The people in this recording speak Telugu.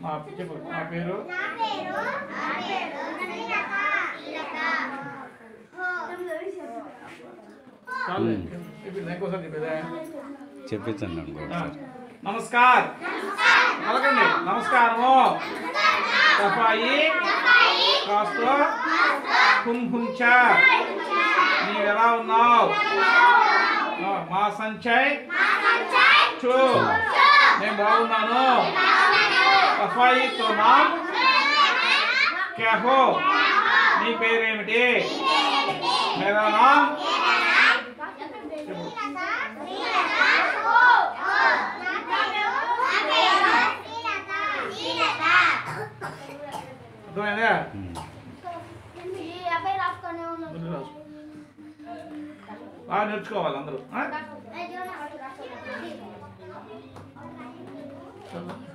మా చెప్పు నా పేరు నా పేరు నా పేరు శ్రీలత శ్రీలత చాలు చెప్పింది ఇంకోసారి చెప్పేదా చెప్పించండి అండి ఆ, ఒకసారి నమస్కార్ పలకండి నమస్కారము సఫాయి కాస్తో కుంభుంచ నీవెలా ఉన్నావు ఆ, మా సంచయ్ చూ నేను బాగున్నాను సఫాయి తో నామ్ క్యా హో నీ పేరేమిటి మేరా నామ్ చెప్పు అర్థమైందా ఉమ్. ముందు రాసు. బాగా నేర్చుకోవాలి అందరూ ఆ? చదువు.